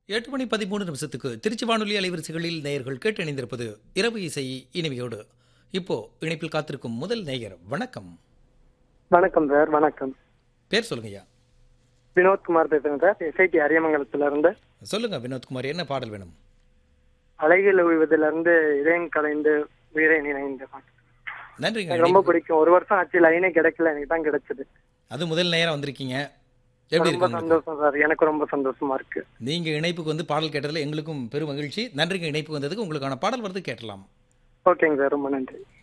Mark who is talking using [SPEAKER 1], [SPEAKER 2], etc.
[SPEAKER 1] எட்டு மணி பதிமூணு நிமிஷத்துக்கு திருச்சி வானொலி அலைவரிசைகளில் நேயர்கள் கேட்டு இணைந்திருப்பது இரவு இசை இனிமையோடு இப்போ இணைப்பில் காத்திருக்கும் முதல் நேயர் வணக்கம்
[SPEAKER 2] வணக்கம் சார் வணக்கம்
[SPEAKER 1] பேர் சொல்லுங்கய்யா
[SPEAKER 2] வினோத்குமார் பேசுறேன் சார் எஸ்ஐடி அரியமங்கலத்துல இருந்து
[SPEAKER 1] சொல்லுங்க வினோத்குமார் என்ன பாடல் வேணும்
[SPEAKER 2] அலைகள் உய்வதில இருந்து இதயம் கலைந்து உயிரை நினைந்த பாட்டு.
[SPEAKER 1] நன்றிங்க
[SPEAKER 2] எனக்கு ரொம்ப பிடிக்கும் ஒரு வருஷம் ஆச்சு லைனே கிடைக்கல எனக்கு தான் கிடைச்சது
[SPEAKER 1] அது முதல் நேரம் வந்திருக்கீங்க எப்படி
[SPEAKER 2] ரொம்ப
[SPEAKER 1] இருக்கு உங்களுக்கு?
[SPEAKER 2] சந்தோஷம் சார் எனக்கு ரொம்ப சந்தோஷமா இருக்கு
[SPEAKER 1] நீங்க இணைப்புக்கு வந்து பாடல் கேட்டதுல எங்களுக்கும் பெரும் மகிழ்ச்சி நன்றிங்க இணைப்பு வந்ததுக்கு உங்களுக்கான பாடல் வருது கேட்டலாம்
[SPEAKER 2] ஓகேங்க சார் ரொம்ப நன்றி